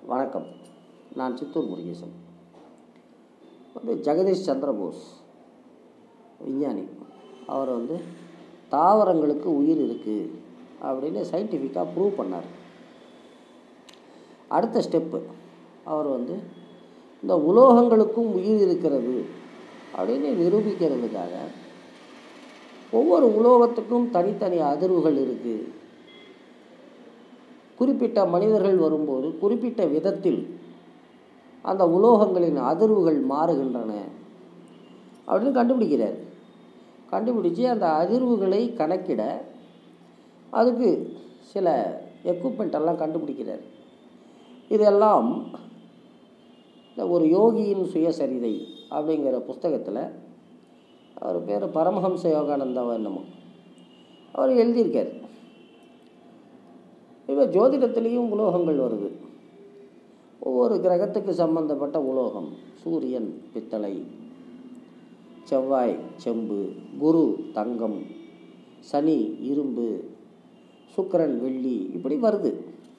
வணக்கம் நான் சித்தூர் முருகேசன் வந்து ஜெகதீஷ் சந்திரபோஸ் விஞ்ஞானி அவர் வந்து தாவரங்களுக்கு உயிர் இருக்குது அப்படின்னு சயின்டிஃபிக்காக ப்ரூவ் பண்ணார் அடுத்த ஸ்டெப்பு அவர் வந்து இந்த உலோகங்களுக்கும் உயிர் இருக்கிறது அப்படின்னு நிரூபிக்கிறதுக்காக ஒவ்வொரு உலோகத்துக்கும் தனித்தனி அதிர்வுகள் இருக்குது குறிப்பிட்ட மனிதர்கள் வரும்போது குறிப்பிட்ட விதத்தில் அந்த உலோகங்களின் அதிர்வுகள் மாறுகின்றன அப்படின்னு கண்டுபிடிக்கிறார் கண்டுபிடிச்சு அந்த அதிர்வுகளை கணக்கிட அதுக்கு சில எக்யூப்மெண்ட் எல்லாம் கண்டுபிடிக்கிறார் இதெல்லாம் இந்த ஒரு யோகியின் சுயசரிதை அப்படிங்கிற புஸ்தகத்தில் அவர் பேர் பரமஹம்ச யோகானந்தாவா என்னமோ அவர் எழுதியிருக்கார் இப்போ ஜோதிடத்துலேயும் உலோகங்கள் வருது ஒவ்வொரு கிரகத்துக்கு சம்பந்தப்பட்ட உலோகம் சூரியன் பித்தளை செவ்வாய் செம்பு குரு தங்கம் சனி இரும்பு சுக்கிரன் வெள்ளி இப்படி வருது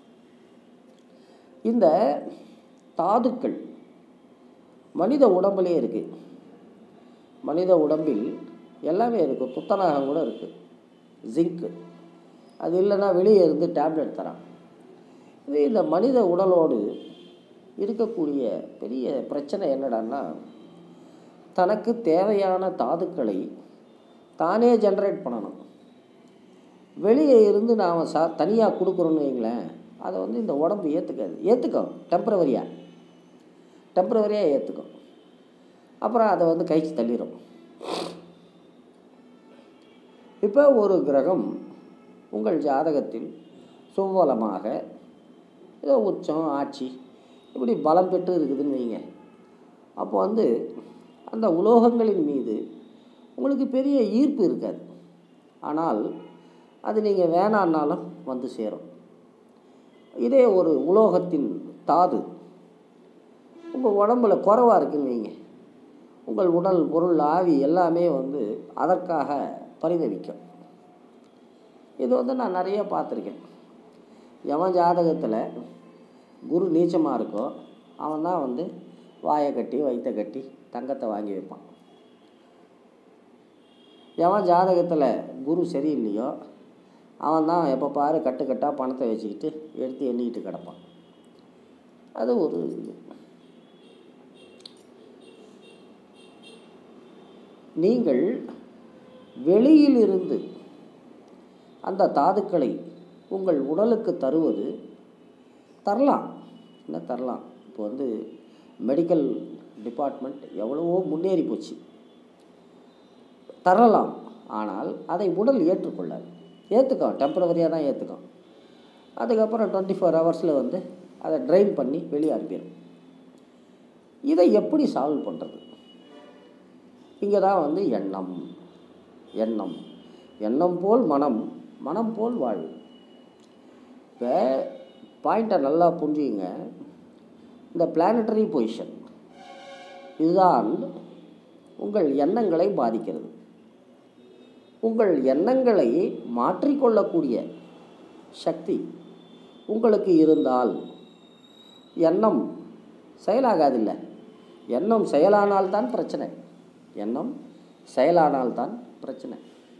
இந்த தாதுக்கள் மனித உடம்புலே இருக்குது மனித உடம்பில் எல்லாமே இருக்குது துத்தநாகம் கூட இருக்குது ஜிங்க்கு அது இல்லைன்னா வெளியே இருந்து டேப்லெட் தரான் இது இந்த மனித உடலோடு இருக்கக்கூடிய பெரிய பிரச்சனை என்னடான்னா தனக்கு தேவையான தாதுக்களை தானே ஜென்ரேட் பண்ணணும் வெளியே இருந்து நாம் சா தனியாக கொடுக்குறோன்னு வைங்களேன் அதை வந்து இந்த உடம்பு ஏற்றுக்காது ஏற்றுக்கும் டெம்பரவரியாக டெம்பரவரியாக ஏற்றுக்கும் அப்புறம் அதை வந்து கழிச்சு தள்ளிடும் இப்போ ஒரு கிரகம் உங்கள் ஜாதகத்தில் சுவலமாக ஏதோ உச்சம் ஆட்சி இப்படி பலம் பெற்று இருக்குதுன்னு வைங்க அப்போ வந்து அந்த உலோகங்களின் மீது உங்களுக்கு பெரிய ஈர்ப்பு இருக்காது ஆனால் அது நீங்கள் வேணான்னாலும் வந்து சேரும் இதே ஒரு உலோகத்தின் தாது உங்கள் உடம்புல குறைவாக இருக்குன்னு வைங்க உங்கள் உடல் பொருள் ஆவி எல்லாமே வந்து அதற்காக பரிதவிக்கும் இது வந்து நான் நிறைய பார்த்துருக்கேன் எவன் ஜாதகத்தில் குரு நீச்சமாக இருக்கோ அவன் தான் வந்து வாயை கட்டி வயிற்ற கட்டி தங்கத்தை வாங்கி வைப்பான் எவன் ஜாதகத்தில் குரு சரியில்லையோ அவன் தான் எப்போ பாரு கட்டுக்கட்டாக பணத்தை வச்சுக்கிட்டு எடுத்து எண்ணிக்கிட்டு கிடப்பான் அது ஒரு இது நீங்கள் வெளியிலிருந்து அந்த தாதுக்களை உங்கள் உடலுக்கு தருவது தரலாம் என்ன தரலாம் இப்போ வந்து மெடிக்கல் டிபார்ட்மெண்ட் எவ்வளவோ முன்னேறி போச்சு தரலாம் ஆனால் அதை உடல் ஏற்றுக்கொள்ளாது ஏற்றுக்கும் டெம்பரவரியாக தான் ஏற்றுக்கும் அதுக்கப்புறம் டுவெண்ட்டி ஃபோர் ஹவர்ஸில் வந்து அதை ட்ரைன் பண்ணி வெளியே அனுப்பிடும் இதை எப்படி சால்வ் பண்ணுறது இங்கே தான் வந்து எண்ணம் எண்ணம் எண்ணம் போல் மனம் மனம் போல் வாழ்வு இப்போ பாயிண்ட்டை நல்லா புரிஞ்சுங்க இந்த பிளானட்டரி பொசிஷன் இதுதான் உங்கள் எண்ணங்களை பாதிக்கிறது உங்கள் எண்ணங்களை மாற்றிக்கொள்ளக்கூடிய சக்தி உங்களுக்கு இருந்தால் எண்ணம் செயலாகாதில்ல எண்ணம் செயலானால்தான் பிரச்சனை எண்ணம் செயலானால்தான் பிரச்சனை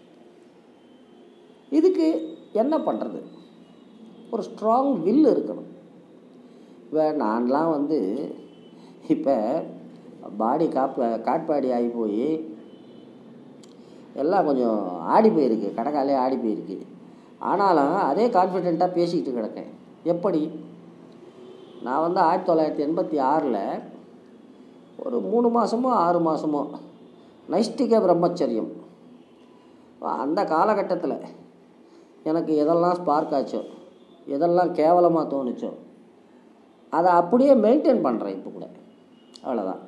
இதுக்கு என்ன பண்ணுறது ஒரு ஸ்ட்ராங் வில் இருக்கணும் இப்போ நான்லாம் வந்து இப்போ பாடி காப்ப காட்பாடி ஆகி போய் எல்லாம் கொஞ்சம் ஆடி போயிருக்கு கடைக்காலே ஆடி போயிருக்கு ஆனாலும் அதே கான்ஃபிடெண்ட்டாக பேசிக்கிட்டு கிடக்கேன் எப்படி நான் வந்து ஆயிரத்தி தொள்ளாயிரத்தி எண்பத்தி ஆறில் ஒரு மூணு மாதமோ ஆறு மாதமோ நைஷ்டிக பிரம்மச்சரியம் அந்த காலகட்டத்தில் எனக்கு எதெல்லாம் ஸ்பார்க் ஆச்சோ எதெல்லாம் கேவலமாக தோணுச்சோ அதை அப்படியே மெயின்டைன் பண்ணுறேன் இப்போ கூட அவ்வளோதான்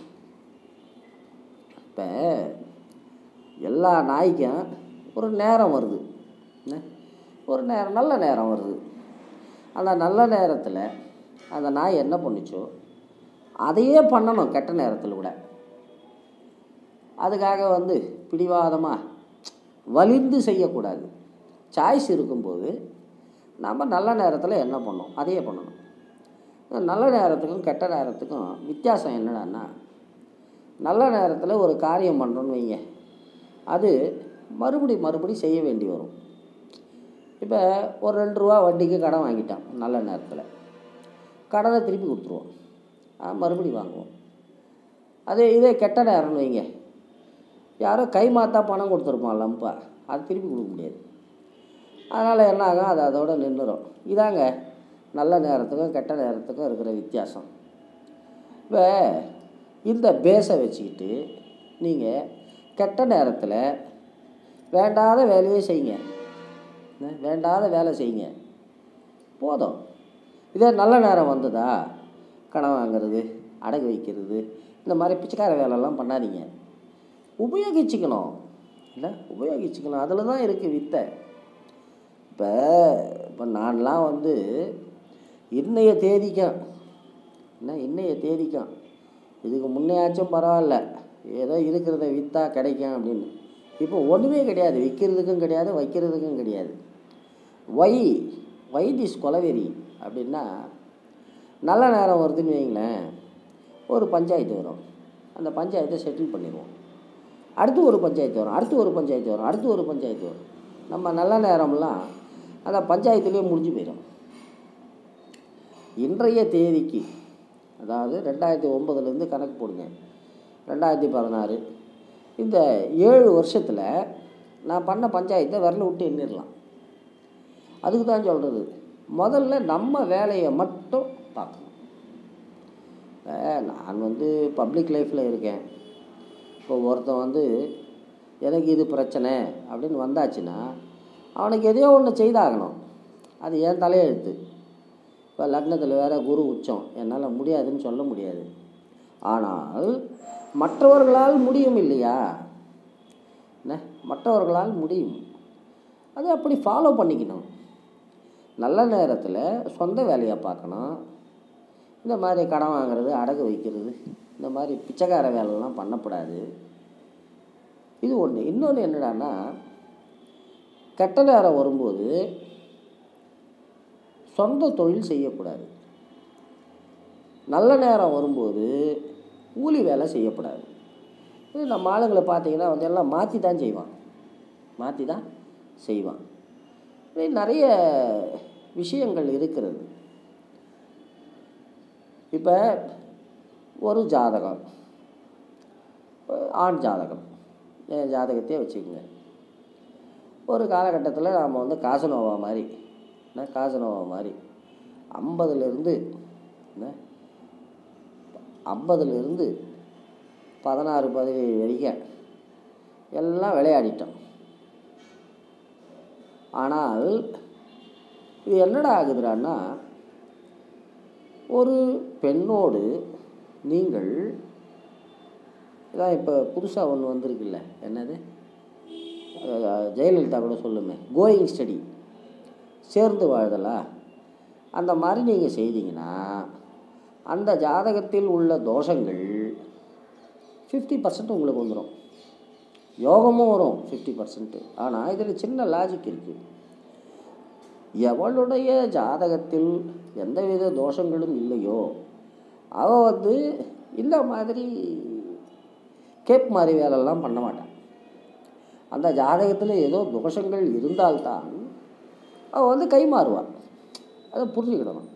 இப்போ எல்லா நாய்க்கும் ஒரு நேரம் வருது என்ன ஒரு நேரம் நல்ல நேரம் வருது அந்த நல்ல நேரத்தில் அந்த நாய் என்ன பண்ணுச்சோ அதையே பண்ணணும் கெட்ட நேரத்தில் கூட அதுக்காக வந்து பிடிவாதமாக வலிந்து செய்யக்கூடாது சாய்ஸ் இருக்கும்போது நம்ம நல்ல நேரத்தில் என்ன பண்ணோம் அதையே பண்ணணும் நல்ல நேரத்துக்கும் கெட்ட நேரத்துக்கும் வித்தியாசம் என்னடான்னா நல்ல நேரத்தில் ஒரு காரியம் பண்ணுறோன்னு வைங்க அது மறுபடி மறுபடி செய்ய வேண்டி வரும் இப்போ ஒரு ரெண்டு ரூபா வட்டிக்கு கடன் வாங்கிட்டான் நல்ல நேரத்தில் கடனை திருப்பி கொடுத்துருவோம் ஆ, மறுபடி வாங்குவோம் அதே இதே கெட்ட நேரம்னு வைங்க யாரோ கை மாத்தா பணம் கொடுத்துருப்பான் லம்பா அது திருப்பி கொடுக்க முடியாது அதனால் என்ன ஆகும் அது அதோட நின்றுடும் இதாங்க நல்ல நேரத்துக்கும் கெட்ட நேரத்துக்கும் இருக்கிற வித்தியாசம் இப்போ இந்த பேஸை வச்சுக்கிட்டு நீங்கள் கெட்ட நேரத்தில் வேண்டாத வேலையே செய்யுங்க என்ன? வேண்டாத வேலை செய்யுங்க போதும் இதே நல்ல நேரம் வந்ததா கடன் வாங்குறது அடகு வைக்கிறது இந்த மாதிரி பிச்சைக்கார வேலைலாம் பண்ணாதீங்க உபயோகிச்சுக்கணும் இல்லை உபயோகிச்சுக்கணும் அதில் தான் இருக்குது வித்தை இப்போ இப்போ நான்லாம் வந்து இன்னைய தேதிக்கும் என்ன இன்னைய தேதிக்கும் இதுக்கு முன்னையாச்சும் பரவாயில்ல ஏதோ இருக்கிறத விற்றா கிடைக்கும் அப்படின்னு இப்போ ஒன்றுமே கிடையாது விற்கிறதுக்கும் கிடையாது வைக்கிறதுக்கும் கிடையாது ஒய் ஒய் திஸ் கொலவெறி அப்படின்னா நல்ல நேரம் வருதுன்னு வைங்களேன் ஒரு பஞ்சாயத்து வரும் அந்த பஞ்சாயத்தை செட்டில் பண்ணிடுவோம் அடுத்து ஒரு பஞ்சாயத்து வரும் அடுத்து ஒரு பஞ்சாயத்து வரும் அடுத்து ஒரு பஞ்சாயத்து வரும் நம்ம நல்ல நேரம்லாம் அந்த பஞ்சாயத்துலேயே முடிஞ்சு போயிடும் இன்றைய தேதிக்கு அதாவது ரெண்டாயிரத்தி ஒம்பதுலேருந்து கணக்கு போடுங்க ரெண்டாயிரத்தி பதினாறு இந்த ஏழு வருஷத்தில் நான் பண்ண பஞ்சாயத்தை விரல விட்டு எண்ணிடலாம் அதுக்கு தான் சொல்கிறது முதல்ல நம்ம வேலையை மட்டும் பார்க்கணும் இப்ப நான் வந்து பப்ளிக் லைஃப்பில் இருக்கேன் இப்போ ஒருத்தன் வந்து எனக்கு இது பிரச்சனை அப்படின்னு வந்தாச்சுன்னா அவனுக்கு எதையோ ஒன்று செய்தாகணும் அது என் தலையெழுத்து இப்போ லக்னத்தில் வேற குரு உச்சம் என்னால் முடியாதுன்னு சொல்ல முடியாது ஆனால் மற்றவர்களால் முடியும் இல்லையா என்ன மற்றவர்களால் முடியும் அதை அப்படி ஃபாலோ பண்ணிக்கணும் நல்ல நேரத்தில் சொந்த வேலையை பார்க்கணும் இந்த மாதிரி கடன் வாங்குறது அடகு வைக்கிறது இந்த மாதிரி பிச்சைக்கார வேலைலாம் பண்ணக்கூடாது இது ஒன்று இன்னொன்று என்னடான்னா கெட்ட நேரம் வரும்போது சொந்த தொழில் செய்யக்கூடாது நல்ல நேரம் வரும்போது கூலி வேலை செய்யக்கூடாது இது நம்ம ஆளுங்களை பார்த்தீங்கன்னா வந்து எல்லாம் மாற்றி தான் செய்வான் மாற்றி தான் செய்வான் இப்படி நிறைய விஷயங்கள் இருக்கிறது இப்போ ஒரு ஜாதகம் ஆண் ஜாதகம் என் ஜாதகத்தையே வச்சுக்கோங்க ஒரு காலகட்டத்தில் நாம் வந்து காசனோவா மாதிரி என்ன காசனோவா மாதிரி ஐம்பதுலேருந்து என்ன ஐம்பதுலேருந்து பதினாறு பதினேழு வரைக்கும் எல்லாம் விளையாடிட்டோம் ஆனால் இது என்னடா ஆகுதுடான்னா ஒரு பெண்ணோடு நீங்கள் இதான் இப்போ புதுசாக ஒன்று வந்திருக்குல்ல என்னது அஹ் ஜெயலலிதா கூட சொல்லுமே கோயிங் ஸ்டடி சேர்ந்து வாழ்தலா அந்த மாதிரி நீங்கள் செய்தீங்கன்னா அந்த ஜாதகத்தில் உள்ள தோஷங்கள் ஃபிஃப்டி பர்சன்ட் உங்களுக்கு வந்துடும் யோகமும் வரும் ஃபிஃப்டி பர்சன்ட்டு ஆனால் இதில் சின்ன லாஜிக் இருக்குது எவளுடைய ஜாதகத்தில் எந்தவித தோஷங்களும் இல்லையோ அவள் வந்து இந்த மாதிரி கேப் மாதிரி வேலைலாம் பண்ண மாட்டான் அந்த ஜாதகத்தில் ஏதோ தோஷங்கள் இருந்தால்தான் அவள் வந்து கை மாறுவாள் அதை புரிஞ்சுக்கிடணும்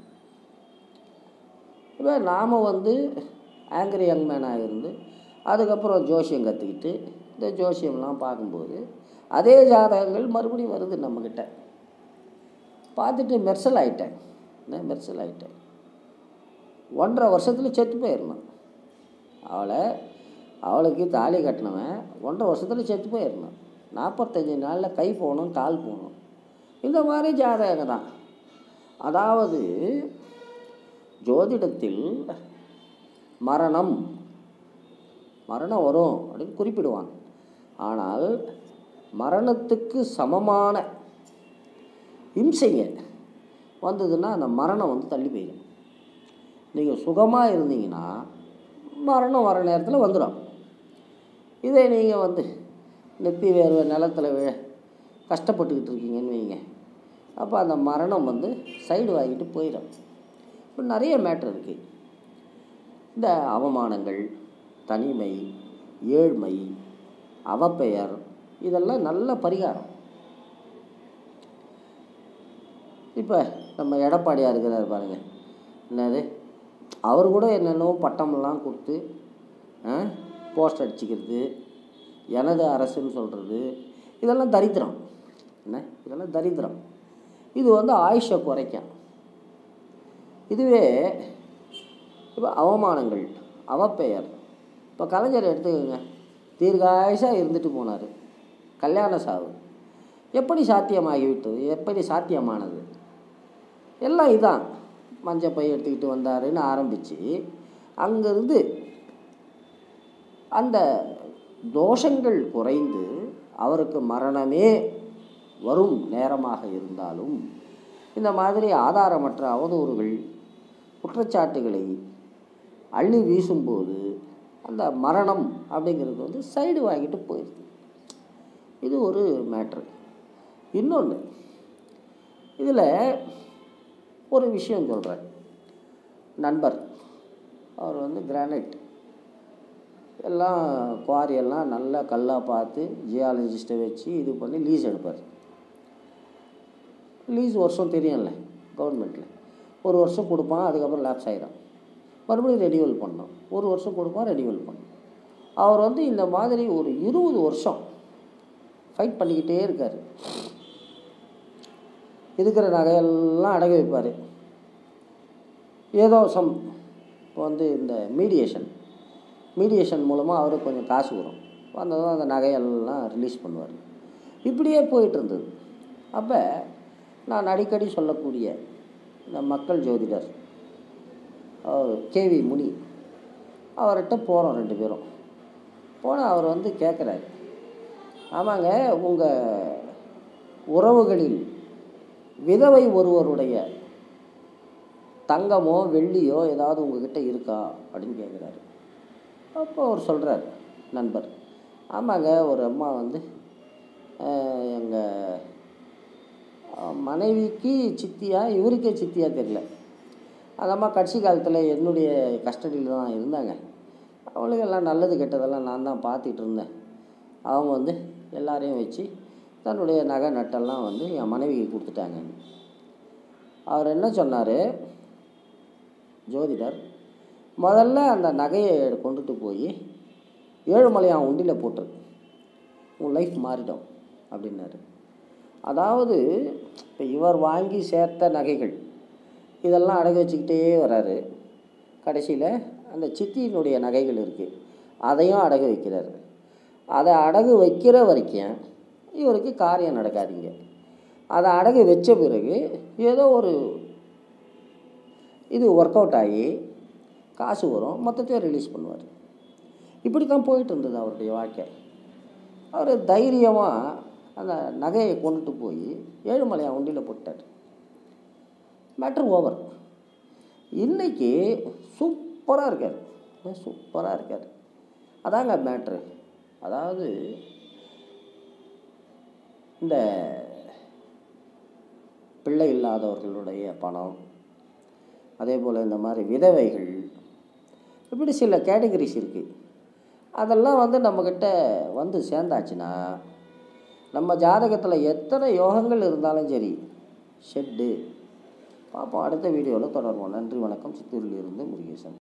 இப்போ நாம் வந்து ஆங்கரி யங் மேனாக இருந்து அதுக்கப்புறம் ஜோசியம் கற்றுக்கிட்டு இந்த ஜோசியம்லாம் பார்க்கும்போது அதே ஜாதகங்கள் மறுபடியும் வருது நம்மக்கிட்ட பார்த்துட்டு மெர்சல் ஆயிட்டேன் என்ன மெர்சல் ஆயிட்டேன் ஒன்றரை வருஷத்தில் செத்து போயிடணும் அவளை அவளுக்கு தாலி கட்டினவன் ஒன்றரை வருஷத்தில் செத்து போயிடணும் நாற்பத்தஞ்சு நாளில் கை போகணும் கால் போகணும் இந்த மாதிரி ஜாதகம் தான் அதாவது ஜோதிடத்தில் மரணம் மரணம் வரும் அப்படின்னு குறிப்பிடுவாங்க ஆனால் மரணத்துக்கு சமமான இம்சைங்க வந்ததுன்னா அந்த மரணம் வந்து தள்ளி போயிடும் நீங்கள் சுகமாக இருந்தீங்கன்னா மரணம் வர நேரத்தில் வந்துடும் இதே நீங்கள் வந்து நெத்தி வேர்வை நிலத்தில் விழ கஷ்டப்பட்டுக்கிட்டு இருக்கீங்கன்னு வைங்க அப்போ அந்த மரணம் வந்து சைடு வாங்கிட்டு போயிடும் இப்போ நிறைய மேட்ரு இருக்குது இந்த அவமானங்கள் தனிமை ஏழ்மை அவப்பெயர் இதெல்லாம் நல்ல பரிகாரம் இப்போ நம்ம எடப்பாடியாக இருக்கிறார் பாருங்க என்னது அவர் கூட என்னென்னவோ பட்டமெல்லாம் கொடுத்து போஸ்ட் அடிச்சுக்கிறது எனது அரசுன்னு சொல்கிறது இதெல்லாம் தரித்திரம் என்ன இதெல்லாம் தரித்திரம் இது வந்து ஆயுஷை குறைக்கும் இதுவே இப்போ அவமானங்கள் அவப்பெயர் இப்போ கலைஞர் எடுத்துக்கோங்க தீர்காயுஷாக இருந்துட்டு போனார் கல்யாண சாவு எப்படி சாத்தியமாகிவிட்டது எப்படி சாத்தியமானது எல்லாம் இதான் மஞ்சள் பை எடுத்துக்கிட்டு வந்தாருன்னு ஆரம்பித்து அங்கேருந்து அந்த தோஷங்கள் குறைந்து அவருக்கு மரணமே வரும் நேரமாக இருந்தாலும் இந்த மாதிரி ஆதாரமற்ற அவதூறுகள் குற்றச்சாட்டுகளை அள்ளி வீசும்போது அந்த மரணம் அப்படிங்கிறது வந்து சைடு வாங்கிட்டு போயிடுது இது ஒரு மேட்ரு இன்னொன்று இதில் ஒரு விஷயம் சொல்கிறேன் நண்பர் அவர் வந்து கிரானைட் எல்லாம் குவாரியெல்லாம் நல்லா கல்லாக பார்த்து ஜியாலஜிஸ்ட்டை வச்சு இது பண்ணி லீஸ் எடுப்பார் லீஸ் வருஷம் தெரியும்ல கவர்மெண்ட்டில் ஒரு வருஷம் கொடுப்பான் அதுக்கப்புறம் லேப்ஸ் ஆகிடும் மறுபடியும் ரெனியூவல் பண்ணோம் ஒரு வருஷம் கொடுப்பான் ரெனியூவல் பண்ணோம் அவர் வந்து இந்த மாதிரி ஒரு இருபது வருஷம் ஃபைட் பண்ணிக்கிட்டே இருக்கார் இருக்கிற நகையெல்லாம் அடகு வைப்பார் ஏதோ சம் இப்போ வந்து இந்த மீடியேஷன் மீடியேஷன் மூலமாக அவருக்கு கொஞ்சம் காசு வரும் வந்ததும் அந்த நகையெல்லாம் ரிலீஸ் பண்ணுவார் இப்படியே போயிட்டு இருந்தது அப்போ நான் அடிக்கடி சொல்லக்கூடிய இந்த மக்கள் ஜோதிடர் அவர் கேவி முனி அவர்கிட்ட போகிறோம் ரெண்டு பேரும் போனால் அவர் வந்து கேட்குறாரு ஆமாங்க உங்கள் உறவுகளில் விதவை ஒருவருடைய தங்கமோ வெள்ளியோ ஏதாவது உங்ககிட்ட இருக்கா அப்படின்னு கேட்குறாரு அப்போ அவர் சொல்கிறார் நண்பர் ஆமாங்க ஒரு அம்மா வந்து எங்கள் மனைவிக்கு சித்தியா இவருக்கே சித்தியா தெரியல அந்த அம்மா கடைசி காலத்தில் என்னுடைய கஸ்டடியில் தான் இருந்தாங்க அவளுக்கு எல்லாம் நல்லது கெட்டதெல்லாம் நான் தான் பார்த்துட்டு இருந்தேன் அவங்க வந்து எல்லாரையும் வச்சு தன்னுடைய நகை நட்டெல்லாம் வந்து என் மனைவிக்கு கொடுத்துட்டாங்க அவர் என்ன சொன்னார் ஜோதிடர் முதல்ல அந்த நகையை கொண்டுட்டு போய் ஏழுமலையான் உண்டியில் போட்டுரு உன் லைஃப் மாறிடும் அப்படின்னாரு அதாவது இப்போ இவர் வாங்கி சேர்த்த நகைகள் இதெல்லாம் அடகு வச்சுக்கிட்டே வராரு கடைசியில் அந்த சித்தியினுடைய நகைகள் இருக்குது அதையும் அடகு வைக்கிறாரு அதை அடகு வைக்கிற வரைக்கும் இவருக்கு காரியம் நடக்காதீங்க அதை அடகு வச்ச பிறகு ஏதோ ஒரு இது ஒர்க் அவுட் ஆகி காசு வரும் மொத்தத்தையும் ரிலீஸ் பண்ணுவார் இப்படி தான் போயிட்டு இருந்தது அவருடைய வாழ்க்கை அவர் தைரியமாக அந்த நகையை கொண்டுட்டு போய் ஏழுமலையா உண்டியில் போட்டார் மேட்ரு ஓவர் இன்றைக்கி சூப்பராக இருக்கார் சூப்பராக இருக்கார் அதாங்க மேட்ரு அதாவது இந்த பிள்ளை இல்லாதவர்களுடைய பணம் அதே போல் இந்த மாதிரி விதவைகள் இப்படி சில கேட்டகரிஸ் இருக்குது அதெல்லாம் வந்து நம்மக்கிட்ட வந்து சேர்ந்தாச்சுன்னா நம்ம ஜாதகத்தில் எத்தனை யோகங்கள் இருந்தாலும் சரி ஷெட்டு பார்ப்போம் அடுத்த வீடியோவில் தொடர்வோம் நன்றி வணக்கம் சித்தூரில் இருந்து முருகேசன்